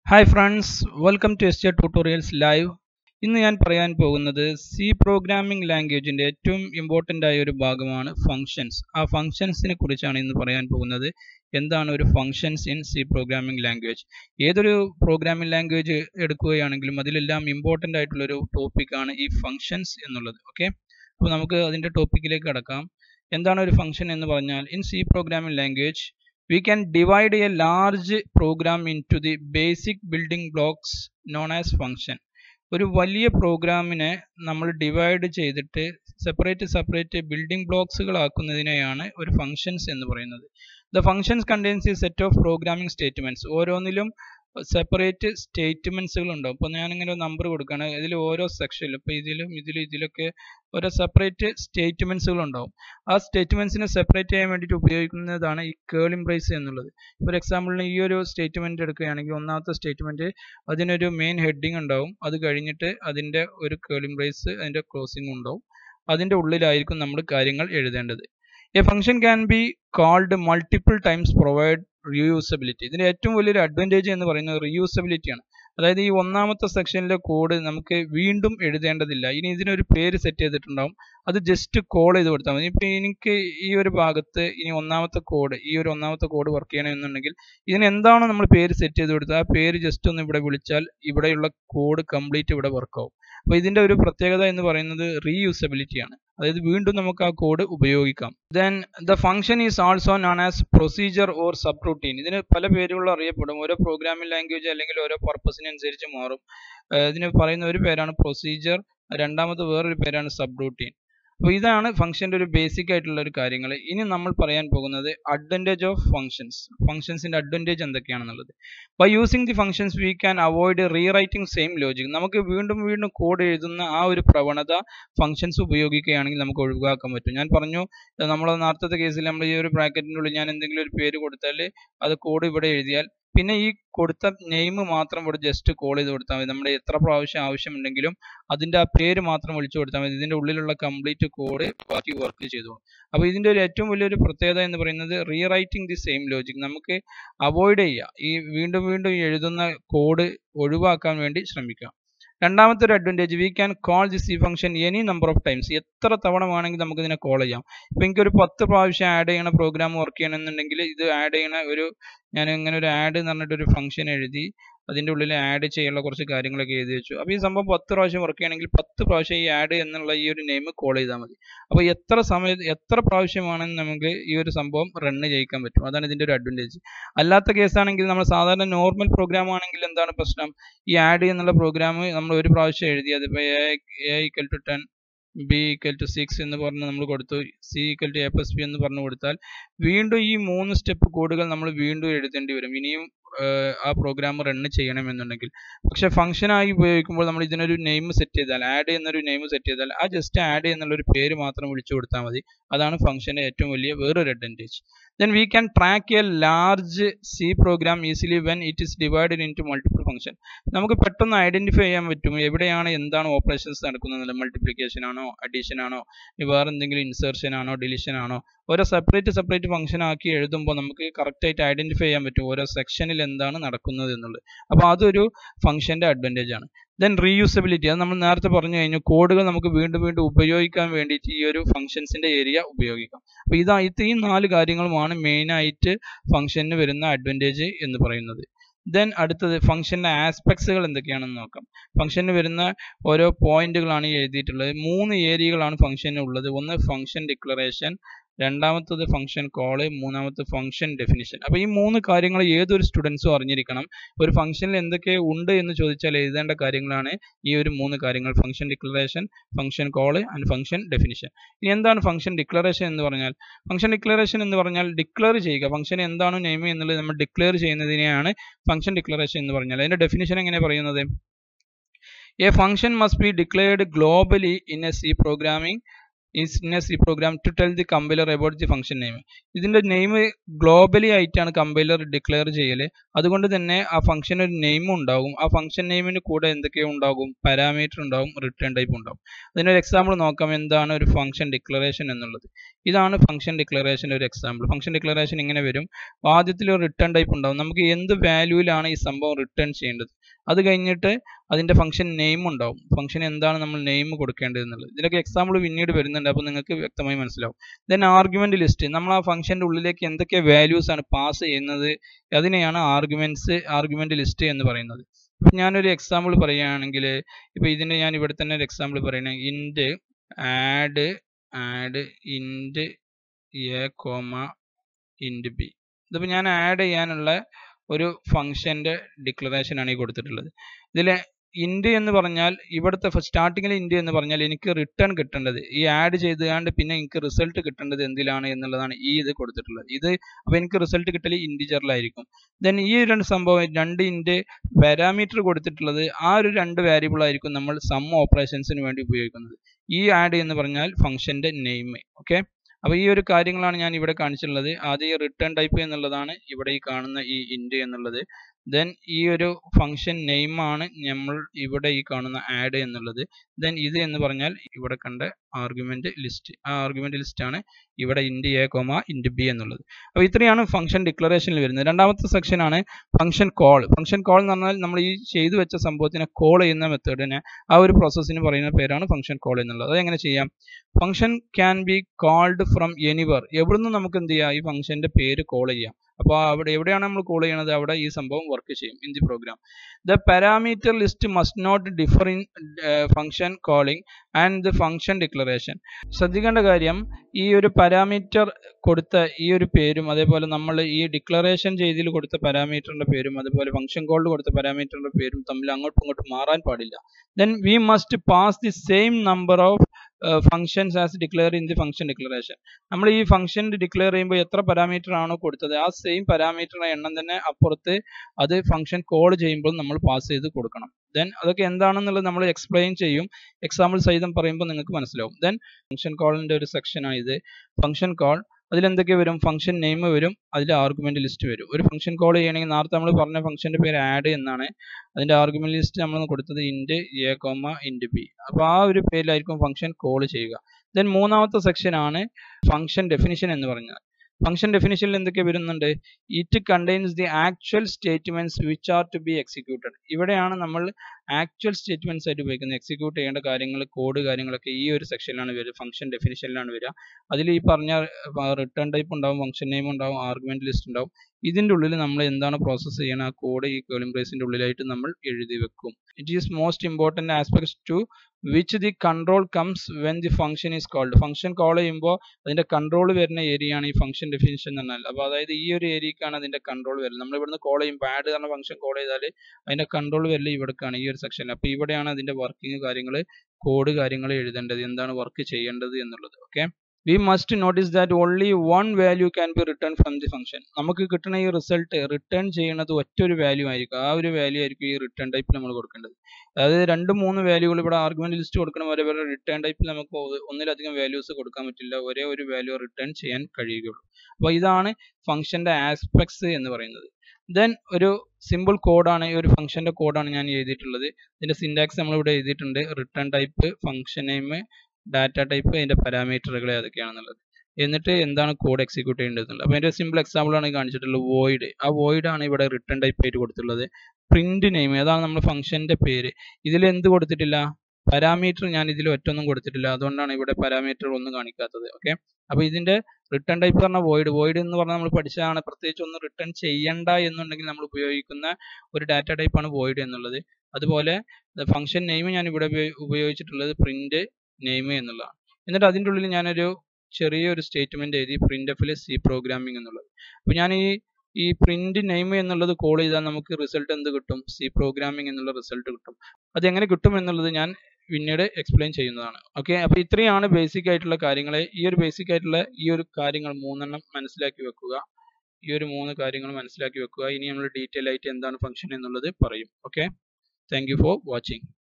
hi friends welcome to S J tutorials live ഇന്ന് ഞാൻ പറയാൻ പോകുന്നത് സി പ്രോഗ്രാമിംഗ് ലാംഗ്വേജിൻ്റെ ഏറ്റവും ഇമ്പോർട്ടൻ്റ് ആയ ഒരു ഭാഗമാണ് ഫങ്ഷൻസ് ആ ഫങ്ഷൻസിനെ കുറിച്ചാണ് ഇന്ന് പറയാൻ പോകുന്നത് എന്താണ് ഒരു functions in C programming language ഏതൊരു പ്രോഗ്രാമിംഗ് ലാംഗ്വേജ് എടുക്കുകയാണെങ്കിലും അതിലെല്ലാം ഇമ്പോർട്ടൻ്റ് ആയിട്ടുള്ളൊരു ടോപ്പിക്കാണ് ഈ ഫങ്ഷൻസ് എന്നുള്ളത് ഓക്കെ അപ്പോൾ നമുക്ക് അതിൻ്റെ ടോപ്പിക്കിലേക്ക് കടക്കാം എന്താണ് ഒരു ഫങ്ഷൻ എന്ന് പറഞ്ഞാൽ in C programming language we can divide a large program into the basic building blocks known as function ഒരു വലിയ പ്രോഗ്രാമിനെ നമ്മൾ ഡിവൈഡ് ചെയ്തിട്ട് സെപ്പറേറ്റ് സെപ്പറേറ്റ് ബിൽഡിംഗ് ബ്ലോക്സുകൾ ആക്കുന്നതിനെയാണ് ഒരു ഫങ്ഷൻസ് എന്ന് പറയുന്നത് the functions contains a set of programming statements ഓരോന്നിലും സെപ്പറേറ്റ് സ്റ്റേറ്റ്മെന്റ്സുകൾ ഉണ്ടാവും അപ്പോൾ ഞാനിങ്ങനെ നമ്പർ കൊടുക്കുകയാണ് ഇതിൽ ഓരോ സെക്ഷനിലും ഇപ്പോൾ ഇതിലും ഇതിലും ഇതിലൊക്കെ ഓരോ സെപ്പറേറ്റ് സ്റ്റേറ്റ്മെന്റ്സുകൾ ഉണ്ടാവും ആ സ്റ്റേറ്റ്മെന്റ്സിനെ സെപ്പറേറ്റ് ചെയ്യാൻ വേണ്ടിയിട്ട് ഉപയോഗിക്കുന്നതാണ് ഈ കേളിംഗ് ബ്രേസ് എന്നുള്ളത് ഫോർ എക്സാമ്പിളിന് ഈ ഒരു സ്റ്റേറ്റ്മെന്റ് എടുക്കുകയാണെങ്കിൽ ഒന്നാമത്തെ സ്റ്റേറ്റ്മെന്റ് അതിനൊരു മെയിൻ ഹെഡിങ് ഉണ്ടാവും അത് കഴിഞ്ഞിട്ട് അതിൻ്റെ ഒരു കേളിംഗ് ബ്രേസ് അതിൻ്റെ ക്ലോസിംഗ് ഉണ്ടാവും അതിൻ്റെ ഉള്ളിലായിരിക്കും നമ്മൾ കാര്യങ്ങൾ എഴുതേണ്ടത് a function can be called multiple times provide reusability ഇതിൻ്റെ ഏറ്റവും വലിയൊരു അഡ്വാൻറ്റേജ് എന്ന് പറയുന്നത് റിയൂസബിലിറ്റി ആണ് അതായത് ഈ ഒന്നാമത്തെ സെക്ഷനിലെ കോഡ് നമുക്ക് വീണ്ടും എഴുതേണ്ടതില്ല ഇനി ഇതിനൊരു പേര് സെറ്റ് ചെയ്തിട്ടുണ്ടാവും അത് ജസ്റ്റ് കോൾ ചെയ്ത് കൊടുത്താൽ മതി ഇപ്പം എനിക്ക് ഈ ഒരു ഭാഗത്ത് ഇനി ഒന്നാമത്തെ കോഡ് ഈ ഒരു ഒന്നാമത്തെ കോഡ് വർക്ക് ചെയ്യണമെന്നുണ്ടെങ്കിൽ ഇതിന് എന്താണോ നമ്മൾ പേര് സെറ്റ് ചെയ്ത് കൊടുത്തത് ആ പേര് ജസ്റ്റ് ഒന്ന് ഇവിടെ വിളിച്ചാൽ ഇവിടെയുള്ള കോഡ് കംപ്ലീറ്റ് ഇവിടെ വർക്ക് ആവും അപ്പോൾ ഇതിൻ്റെ ഒരു പ്രത്യേകത എന്ന് പറയുന്നത് റീയൂസബിലിറ്റി ആണ് അതായത് വീണ്ടും നമുക്ക് ആ കോഡ് ഉപയോഗിക്കാം then the function is also known as procedure or subroutine ഇതിന് പല പേരുകൾ അറിയപ്പെടും ഓരോ പ്രോഗ്രാമിംഗ് ലാംഗ്വേജ് അല്ലെങ്കിൽ ഓരോ പർപ്പസിനനുസരിച്ച് മാറും ഇതിന് പറയുന്ന ഒരു പേരാണ് പ്രൊസീജിയർ രണ്ടാമത് വേറൊരു പേരാണ് സബ് റൂട്ടീൻ അപ്പോൾ ഇതാണ് ഫംഗ്ഷൻ്റെ ഒരു ബേസിക് ആയിട്ടുള്ള ഒരു കാര്യങ്ങൾ ഇനി നമ്മൾ പറയാൻ പോകുന്നത് അഡ്വാൻറ്റേജ് ഓഫ് ഫംഗ്ഷൻസ് ഫംഗ്ഷൻസിൻ്റെ അഡ്വാൻറ്റേജ് എന്തൊക്കെയാണെന്നുള്ളത് by using the functions we can avoid rewriting same logic നമുക്ക് വീണ്ടും വീണ്ടും കോഡ് എഴുതുന്ന ആ ഒരു പ്രവണത ഫംഗ്ഷൻസ് ഉപയോഗിക്കുകയാണെങ്കിൽ നമുക്ക് ഒഴിവാക്കാൻ പറ്റും ഞാൻ പറഞ്ഞു നമ്മൾ നേരത്തെ കേസിൽ നമ്മൾ ഈ ഒരു ബ്രാക്കറ്റിൻ്റെ ഉള്ളിൽ ഞാൻ എന്തെങ്കിലും ഒരു പേര് കൊടുത്താൽ അത് കോഡ് ഇവിടെ എഴുതിയാൽ പിന്നെ ഈ കൊടുത്ത നെയിം മാത്രം ഇവിടെ ജസ്റ്റ് കോൾ ചെയ്ത് കൊടുത്താൽ മതി നമ്മുടെ എത്ര പ്രാവശ്യം ആവശ്യമുണ്ടെങ്കിലും അതിൻ്റെ ആ പേര് മാത്രം വിളിച്ചു കൊടുത്താൽ മതി ഇതിൻ്റെ ഉള്ളിലുള്ള കംപ്ലീറ്റ് കോഡ് ബാക്കി വർക്ക് ചെയ്തോളും അപ്പോൾ ഇതിൻ്റെ ഒരു ഏറ്റവും വലിയൊരു പ്രത്യേകത എന്ന് പറയുന്നത് റീറൈറ്റിംഗ് ദി സെയിം ലോജിക് നമുക്ക് അവോയ്ഡ് ചെയ്യുക ഈ വീണ്ടും വീണ്ടും എഴുതുന്ന കോഡ് ഒഴിവാക്കാൻ വേണ്ടി ശ്രമിക്കുക രണ്ടാമത്തെ ഒരു advantage we can call the C function any number of times എത്ര തവണ വേണമെങ്കിൽ നമുക്ക് ഇതിനെ കോൾ ചെയ്യാം ഇപ്പം എനിക്കൊരു പത്ത് പ്രാവശ്യം ആഡ് ചെയ്യണ പ്രോഗ്രാം വർക്ക് ചെയ്യണമെന്നുണ്ടെങ്കിൽ ഇത് ആഡ് ചെയ്യണ ഒരു ഞാൻ ഇങ്ങനെ ഒരു ആഡ് എന്ന് പറഞ്ഞിട്ട് ഒരു ഫംഗ്ഷൻ എഴുതി അതിൻ്റെ ഉള്ളിൽ ആഡ് ചെയ്യാനുള്ള കുറച്ച് കാര്യങ്ങളൊക്കെ എഴുതി വെച്ചു അപ്പോൾ ഈ സംഭവം പത്ത് പ്രാവശ്യം വർക്ക് ചെയ്യണമെങ്കിൽ പത്ത് പ്രാവശ്യം ഈ ആഡ് എന്നുള്ള ഈ ഒരു നെയിം കോൾ ചെയ്താൽ മതി അപ്പോൾ എത്ര സമയത്ത് എത്ര പ്രാവശ്യമാണെന്ന് നമുക്ക് ഈ ഒരു സംഭവം റണ്ണ് ചെയ്യിക്കാൻ പറ്റും അതാണ് ഇതിൻ്റെ ഒരു അഡ്വാൻറ്റേജ് അല്ലാത്ത കേസാണെങ്കിൽ നമ്മൾ സാധാരണ നോർമൽ പ്രോഗ്രാം ആണെങ്കിൽ എന്താണ് പ്രശ്നം ഈ ആഡ് എന്നുള്ള പ്രോഗ്രാം നമ്മൾ ഒരു പ്രാവശ്യം എഴുതി അതിപ്പോൾ A equal to ten B equal to six എന്ന് പറഞ്ഞ് നമ്മൾ കൊടുത്തു C equal to A plus B എന്ന് പറഞ്ഞു കൊടുത്താൽ വീണ്ടും ഈ മൂന്ന് സ്റ്റെപ്പ് കോഡുകൾ നമ്മൾ വീണ്ടും എഴുതേണ്ടി വരും ഇനിയും ആ പ്രോഗ്രാം റണ്ണ് ചെയ്യണമെന്നുണ്ടെങ്കിൽ പക്ഷെ ഫംഗ്ഷനായി ഉപയോഗിക്കുമ്പോൾ നമ്മൾ ഇതിനൊരു നെയിം സെറ്റ് ചെയ്താൽ ആഡ് എന്നൊരു നെയിം സെറ്റ് ചെയ്താൽ ആ ജസ്റ്റ് ആഡ് എന്നുള്ളൊരു പേര് മാത്രം വിളിച്ചു കൊടുത്താൽ മതി അതാണ് ഫംഗ്ഷൻ്റെ ഏറ്റവും വലിയ വേറൊരു advantage then we can track a large C program easily when it is divided into multiple function നമുക്ക് പെട്ടെന്ന് ഐഡന്റിഫൈ ചെയ്യാൻ പറ്റും എവിടെയാണ് എന്താണ് ഓപ്പറേഷൻസ് നടക്കുന്നത് മൾട്ടിപ്ലിക്കേഷൻ ആണോ അഡീഷൻ ആണോ വേറെ എന്തെങ്കിലും ഇൻസേർഷൻ ആണോ ഡിലീഷൻ ആണോ ഓരോ സെപ്പറേറ്റ് സെപ്പറേറ്റ് ഫംഗ്ഷൻ ആക്കി എഴുതുമ്പോൾ നമുക്ക് കറക്റ്റ് ആയിട്ട് ഐഡന്റിഫൈ ചെയ്യാൻ പറ്റും ഓരോ സെക്ഷനിൽ എന്താണ് നടക്കുന്നത് എന്നുള്ളത് അപ്പോൾ അതൊരു ഫംഗ്ഷന്റെ അഡ്വാൻറ്റേജ് ആണ് ദെൻ റീയൂസബിലിറ്റി അത് നമ്മൾ നേരത്തെ പറഞ്ഞു കഴിഞ്ഞു കോഡുകൾ നമുക്ക് വീണ്ടും വീണ്ടും ഉപയോഗിക്കാൻ വേണ്ടിയിട്ട് ഈ ഒരു ഫംഗ്ഷൻസിന്റെ ഏരിയ ഉപയോഗിക്കാം അപ്പോൾ ഇതാ ഇത് ഈ നാല് കാര്യങ്ങളുമാണ് മെയിൻ ആയിട്ട് ഫംഗ്ഷന് വരുന്ന അഡ്വാൻറ്റേജ് എന്ന് പറയുന്നത് ദെൻ അടുത്തത് ഫംഗ്ഷൻ്റെ ആസ്പെക്ട്സുകൾ എന്തൊക്കെയാണെന്ന് നോക്കാം ഫംഗ്ഷന് വരുന്ന ഓരോ പോയിന്റുകളാണ് ഈ എഴുതിയിട്ടുള്ളത് മൂന്ന് ഏരിയകളാണ് ഫംഗ്ഷന് ഉള്ളത് ഒന്ന് ഫംഗ്ഷൻ ഡിക്ലറേഷൻ രണ്ടാമത്തത് ഫംഗ്ഷൻ കോള് മൂന്നാമത്തെ ഫംഗ്ഷൻ ഡെഫിനിഷൻ അപ്പോൾ ഈ മൂന്ന് കാര്യങ്ങൾ ഏതൊരു സ്റ്റുഡൻസും അറിഞ്ഞിരിക്കണം ഒരു ഫംഗ്ഷനിൽ എന്തൊക്കെ ഉണ്ട് എന്ന് ചോദിച്ചാൽ എഴുതേണ്ട കാര്യങ്ങളാണ് ഈ ഒരു മൂന്ന് കാര്യങ്ങൾ function declaration function call and function definition ഇനി എന്താണ് ഫംഗ്ഷൻ ഡിക്ലറേഷൻ എന്ന് പറഞ്ഞാൽ ഫംഗ്ഷൻ ഡിക്ലറേഷൻ എന്ന് പറഞ്ഞാൽ ഡിക്ലെയർ ചെയ്യുക ഫംഗ്ഷൻ എന്താണ് നെയിം എന്നുള്ളത് നമ്മൾ ഡിക്ലെയർ ചെയ്യുന്നതിനെയാണ് ഫംഗ്ഷൻ ഡിക്ലറേഷൻ എന്ന് പറഞ്ഞാൽ അതിന്റെ ഡെഫിനിഷൻ എങ്ങനെ പറയുന്നത് a function must be declared globally in a C programming is in a C program to tell the compiler about the function name ഇതിന്റെ നെയിം ഗ്ലോബലി ആയിട്ടാണ് കമ്പൈലർ ഡിക്ലെയർ ചെയ്യല് അതുകൊണ്ട് തന്നെ ആ ഫംഗ്ഷൻ ഒരു നെയിം ഉണ്ടാകും ആ ഫംഗ്ഷൻ നെയിമിന് കൂടെ എന്തൊക്കെയോ ഉണ്ടാകും പാരാമീറ്റർ ഉണ്ടാകും റിട്ടേൺ ടൈപ്പ് ഉണ്ടാകും അതിനൊരു എക്സാമ്പിൾ നോക്കാം എന്താണ് ഒരു ഫംഗ്ഷൻ ഡിക്ലറേഷൻ എന്നുള്ളത് ഇതാണ് ഫംഗ്ഷൻ ഡിക്ലറേഷൻ ഒരു എക്സാമ്പിൾ ഫംഗ്ഷൻ ഡിക്ലറേഷൻ ഇങ്ങനെ വരും ആദ്യത്തിൽ ഒരു റിട്ടേൺ ടൈപ്പ് ഉണ്ടാകും നമുക്ക് എന്ത് വാല്യൂവിലാണ് ഈ സംഭവം റിട്ടേൺ ചെയ്യേണ്ടത് അത് കഴിഞ്ഞിട്ട് അതിന്റെ ഫംഗ്ഷൻ നെയിം ഉണ്ടാവും ഫംഗ്ഷൻ എന്താണ് നമ്മൾ നെയിം കൊടുക്കേണ്ടത് എന്നുള്ളത് ഇതിലൊക്കെ എക്സാമ്പിൾ പിന്നീട് വരുന്നുണ്ട് അപ്പോൾ നിങ്ങൾക്ക് വ്യക്തമായി മനസ്സിലാവും ദെൻ ആർഗ്യുമെന്റ് ലിസ്റ്റ് നമ്മൾ ആ ഫംഗ്ഷന്റെ ഉള്ളിലേക്ക് എന്തൊക്കെ വാല്യൂസ് ആണ് പാസ് ചെയ്യുന്നത് അതിനെയാണ് ആർഗ്യുമെന്റ്സ് ആർഗ്യുമെന്റ് ലിസ്റ്റ് എന്ന് പറയുന്നത് ഇപ്പം ഞാനൊരു എക്സാമ്പിൾ പറയുകയാണെങ്കിൽ ഇപ്പോൾ ഇതിന്റെ ഞാൻ ഇവിടെ തന്നെ ഒരു എക്സാമ്പിൾ പറയണേ int add add int A comma int B ഇതിപ്പോൾ ഞാൻ ആഡ് ചെയ്യാനുള്ള ഒരു ഫംഗ്ഷന്റെ ഡിക്ലറേഷൻ ആണ് ഈ കൊടുത്തിട്ടുള്ളത് ഇതിൽ ഇൻഡ് എന്ന് പറഞ്ഞാൽ ഇവിടുത്തെ സ്റ്റാർട്ടിങ്ങിൽ ഇൻഡ് എന്ന് പറഞ്ഞാൽ എനിക്ക് റിട്ടേൺ കിട്ടേണ്ടത് ഈ ആഡ് ചെയ്തുകൊണ്ട് പിന്നെ എനിക്ക് റിസൾട്ട് കിട്ടേണ്ടത് എന്തിലാണ് എന്നുള്ളതാണ് ഈ ഇത് കൊടുത്തിട്ടുള്ളത് ഇത് അപ്പോൾ എനിക്ക് റിസൾട്ട് കിട്ടൽ ഇൻഡിജറിലായിരിക്കും ദെൻ ഈ രണ്ട് സംഭവം രണ്ട് ഇൻഡ് പാരാമീറ്റർ കൊടുത്തിട്ടുള്ളത് ആ ഒരു രണ്ട് വേരിയബിൾ ആയിരിക്കും നമ്മൾ സം ഓപ്പറേഷൻസിന് വേണ്ടി ഉപയോഗിക്കുന്നത് ഈ ആഡ് എന്ന് പറഞ്ഞാൽ ഫംഗ്ഷന്റെ നെയിം ഓക്കെ അപ്പോൾ ഈ ഒരു കാര്യങ്ങളാണ് ഞാൻ ഇവിടെ കാണിച്ചിട്ടുള്ളത് ആദ്യം റിട്ടേൺ ടൈപ്പ് എന്നുള്ളതാണ് ഇവിടെ ഈ കാണുന്ന ഈ ഇൻഡ് എന്നുള്ളത് ദെൻ ഈ ഒരു ഫംഗ്ഷൻ നെയിമാണ് നമ്മൾ ഇവിടെ ഈ കാണുന്ന ആഡ് എന്നുള്ളത് ദെൻ ഇത് എന്ന് പറഞ്ഞാൽ ഇവിടെ കണ്ട ആർഗ്യുമെന്റ് ലിസ്റ്റ് ആ ആർഗ്യുമെന്റ് ലിസ്റ്റ് ആണ് ഇവിടെ ഇൻഡ് എ കോമ ഇൻഡ് ബി എന്നുള്ളത് അപ്പോൾ ഇത്രയാണ് ഫംഗ്ഷൻ ഡിക്ലറേഷനിൽ വരുന്നത് രണ്ടാമത്തെ സെക്ഷൻ ആണ് ഫംഗ്ഷൻ കോൾ ഫംഗ്ഷൻ കോൾ എന്ന് പറഞ്ഞാൽ നമ്മൾ ഈ ചെയ്തു വെച്ച സംഭവത്തിനെ കോൾ ചെയ്യുന്ന മെത്തേഡിനെ ആ ഒരു പ്രോസസ്സിന് പറയുന്ന പേരാണ് ഫംഗ്ഷൻ കോൾ എന്നുള്ളത് അത് എങ്ങനെ ചെയ്യാം function can be called from anywhere എവിടുന്ന് നമുക്ക് എന്ത് ചെയ്യാം ഈ ഫംഗ്ഷന്റെ പേര് കോൾ ചെയ്യാം അപ്പോൾ അവിടെ എവിടെയാണ് നമ്മൾ കോൾ ചെയ്യണത് അവിടെ ഈ സംഭവം വർക്ക് ചെയ്യും in the program the parameter list must not differ in function calling and the function declaration ശ്രദ്ധിക്കേണ്ട കാര്യം ഈ ഒരു പാരാമീറ്റർ കൊടുത്ത ഈ ഒരു പേരും അതേപോലെ നമ്മൾ ഈ ഡിക്ലറേഷൻ ചെയ്തിൽ കൊടുത്ത പാരാമീറ്ററിന്റെ പേരും അതുപോലെ ഫംഗ്ഷൻ കോളിൽ കൊടുത്ത പാരാമീറ്ററിന്റെ പേരും തമ്മിൽ അങ്ങോട്ടും ഇങ്ങോട്ടും മാറാൻ പാടില്ല then we must pass the same number of functions as declare in the function declaration നമ്മൾ ഈ ഫംഗ്ഷൻ ഡിക്ലെയർ ചെയ്യുമ്പോൾ എത്ര പാരാമീറ്റർ ആണോ കൊടുത്തത് ആ സെയിം പാരാമീറ്ററിന്റെ എണ്ണം തന്നെ അപ്പുറത്ത് അത് ഫംഗ്ഷൻ കോൾ ചെയ്യുമ്പോൾ നമ്മൾ പാസ് ചെയ്ത് കൊടുക്കണം ദെൻ അതൊക്കെ എന്താണെന്നുള്ളത് നമ്മൾ എക്സ്പ്ലെയിൻ ചെയ്യും എക്സാമ്പിൾ സഹിതം പറയുമ്പോൾ നിങ്ങൾക്ക് മനസ്സിലാവും ദെൻ ഫംഗ്ഷൻ കോളിന്റെ ഒരു സെക്ഷനാണ് ഇത് ഫംഗ്ഷൻ കോൾ അതിലെന്തൊക്കെ വരും ഫംഗ്ഷൻ നെയിം വരും അതിൽ ആർഗ്യുമെന്റ് ലിസ്റ്റ് വരും ഒരു ഫംഗ്ഷൻ കോൾ ചെയ്യണമെങ്കിൽ നേരത്തെ നമ്മൾ പറഞ്ഞ ഫംഗ്ഷന്റെ പേര് ആഡ് എന്നാണ് അതിന്റെ ആർഗ്യുമെന്റ് ലിസ്റ്റ് നമ്മൾ കൊടുത്തത് int A comma int B അപ്പോൾ ആ ഒരു പേരിലായിരിക്കും ഫംഗ്ഷൻ കോൾ ചെയ്യുക ദെൻ മൂന്നാമത്തെ സെക്ഷൻ ആണ് ഫംഗ്ഷൻ ഡെഫിനിഷൻ എന്ന് പറഞ്ഞാൽ ഫംഗ്ഷൻ ഡെഫിനിഷനിൽ എന്തൊക്കെ വരുന്നുണ്ട് it contains the actual statements which are to be executed ഇവിടെയാണ് നമ്മൾ ആക്ച്വൽ സ്റ്റേറ്റ്മെന്റ്സ് ആയിട്ട് ഉപയോഗിക്കുന്നത് എക്സിക്യൂട്ട് ചെയ്യേണ്ട കാര്യങ്ങൾ കോഡ് കാര്യങ്ങളൊക്കെ ഈ ഒരു സെക്ഷനിലാണ് വരിക ഫംഗ്ഷൻ ഡെഫിനിഷനിലാണ് വരിക അതിൽ ഈ പറഞ്ഞ റിട്ടേൺ ടൈപ്പ് ഉണ്ടാവും ഫംഗ്ഷൻ നെയിം ഉണ്ടാവും ആർഗ്യുമെന്റ് ലിസ്റ്റ് ഉണ്ടാവും ഇതിന്റെ ഉള്ളിൽ നമ്മൾ എന്താണ് പ്രോസസ്സ് ചെയ്യണം ആ കോഡ് ഈ കേളിംഗ് ബ്രേസിന്റെ ഉള്ളിലായിട്ട് നമ്മൾ എഴുതി വെക്കും it is most important aspects to which the control comes when the function is called function call ചെയ്യുമ്പോൾ അതിന്റെ കൺട്രോൾ വരുന്ന ഏരിയ ആണ് ഈ ഫംഗ്ഷൻ ഡെഫിനിഷൻ എന്ന് പറഞ്ഞാൽ അപ്പോൾ അതായത് ഈ ഒരു ഏരിയക്കാണ് അതിന്റെ കൺട്രോൾ വരുന്നത് നമ്മൾ ഇവിടുന്ന് കോൾ ചെയ്യുമ്പോൾ ആഡ് പറഞ്ഞ ഫംഗ്ഷൻ കോൾ ചെയ്താൽ അതിന്റെ കൺട്രോൾ വരല് ഇവിടേക്കാണ് ഈ ഒരു സെക്ഷനിൽ അപ്പോൾ ഇവിടെയാണ് അതിന്റെ വർക്കിംഗ് കാര്യങ്ങൾ കോഡ് കാര്യങ്ങൾ എഴുതേണ്ടത് എന്താണ് വർക്ക് ചെയ്യേണ്ടത് എന്നുള്ളത് okay we must notice that only one value can be return from the function നമുക്ക് കിട്ടുന്ന ഈ റിസൾട്ട് റിട്ടേൺ ചെയ്യുന്നത് ഒറ്റ ഒരു വാല്യൂ ആയിരിക്കും ആ ഒരു വാല്യൂ ആയിരിക്കും ഈ റിട്ടേൺ ടൈപ്പിൽ നമ്മൾ കൊടുക്കേണ്ടത് അതായത് രണ്ട് മൂന്ന് വാല്യൂകൾ ഇവിടെ ആർഗ്യുമെന്റ് ലിസ്റ്റ് കൊടുക്കണ പോലെ വേറെ റിട്ടേൺ ടൈപ്പിൽ നമുക്ക് ഒന്നിലധികം വാല്യൂസ് കൊടുക്കാൻ പറ്റില്ല ഒരേ ഒരു വാല്യൂ റിട്ടേൺ ചെയ്യാൻ കഴിയുകയുള്ളൂ അപ്പോൾ ഇതാണ് ഫംഗ്ഷന്റെ ആസ്പെക്ട്സ് എന്ന് പറയുന്നത് ദെൻ ഒരു സിമ്പിൾ കോഡാണ് ഈ ഒരു ഫംഗ്ഷന്റെ കോഡാണ് ഞാൻ എഴുതിയിട്ടുള്ളത് ഇതിന്റെ സിൻടാക്സ് നമ്മൾ ഇവിടെ എഴുതിയിട്ടുണ്ട് return type function name data type അതിന്റെ പാരാമീറ്ററുകൾ ഏതൊക്കെയാണെന്നുള്ളത് എന്നിട്ട് എന്താണ് കോഡ് എക്സിക്യൂട്ട് ചെയ്യേണ്ടത് അപ്പോൾ അതിന്റെ സിമ്പിൾ എക്സാമ്പിൾ ആണ് കാണിച്ചിട്ടുള്ളത് വോയിഡ് ആ വോയിഡ് ആണ് ഇവിടെ റിട്ടേൺ ടൈപ്പ് ആയിട്ട് കൊടുത്തിട്ടുള്ളത് പ്രിന്റ് നെയിം അതാണ് നമ്മുടെ ഫംഗ്ഷന്റെ പേര് ഇതിൽ എന്ത് കൊടുത്തിട്ടില്ല പാരാമീറ്റർ ഞാൻ ഇതിൽ ഒറ്റൊന്നും കൊടുത്തിട്ടില്ല അതുകൊണ്ടാണ് ഇവിടെ പാരാമീറ്റർ ഒന്നും കാണിക്കാത്തത് ഓക്കെ അപ്പോൾ ഇതിന്റെ റിട്ടേൺ ടൈപ്പ് പറഞ്ഞ വോയിഡ് വോയിഡ് എന്ന് പറഞ്ഞാൽ നമ്മൾ പഠിച്ചതാണ് പ്രത്യേകിച്ച് ഒന്നും റിട്ടേൺ ചെയ്യണ്ട എന്നുണ്ടെങ്കിൽ നമ്മൾ ഉപയോഗിക്കുന്ന ഒരു ഡാറ്റ ടൈപ്പാണ് വോയിഡ് എന്നുള്ളത് അതുപോലെ ഫംഗ്ഷൻ നെയിം ഞാൻ ഇവിടെ ഉപയോഗിച്ചിട്ടുള്ളത് പ്രിന്റ് നെയിം എന്നുള്ളതാണ് എന്നിട്ട് അതിൻ്റെ ഉള്ളിൽ ഞാനൊരു ചെറിയൊരു സ്റ്റേറ്റ്മെന്റ് എഴുതി പ്രിന്റ് എഫിലെ സി പ്രോഗ്രാമിംഗ് എന്നുള്ളത് അപ്പോൾ ഞാൻ ഈ ഈ പ്രിന്റ് നെയിം എന്നുള്ളത് കോൾ ചെയ്താൽ നമുക്ക് റിസൾട്ട് എന്ത് കിട്ടും സി പ്രോഗ്രാമിംഗ് എന്നുള്ള റിസൾട്ട് കിട്ടും അത് എങ്ങനെ കിട്ടും എന്നുള്ളത് ഞാൻ പിന്നീട് എക്സ്പ്ലെയിൻ ചെയ്യുന്നതാണ് ഓക്കെ അപ്പോൾ ഇത്രയാണ് ബേസിക് ആയിട്ടുള്ള കാര്യങ്ങൾ ഈ ഒരു ബേസിക് ആയിട്ടുള്ള ഈ ഒരു കാര്യങ്ങൾ മൂന്നെണ്ണം മനസ്സിലാക്കി വെക്കുക ഈ ഒരു മൂന്ന് കാര്യങ്ങൾ മനസ്സിലാക്കി വെക്കുക ഇനി നമ്മൾ ഡീറ്റെയിൽ ആയിട്ട് എന്താണ് ഫംഗ്ഷൻ എന്നുള്ളത് പറയും ഓക്കെ താങ്ക് ഫോർ വാച്ചിങ്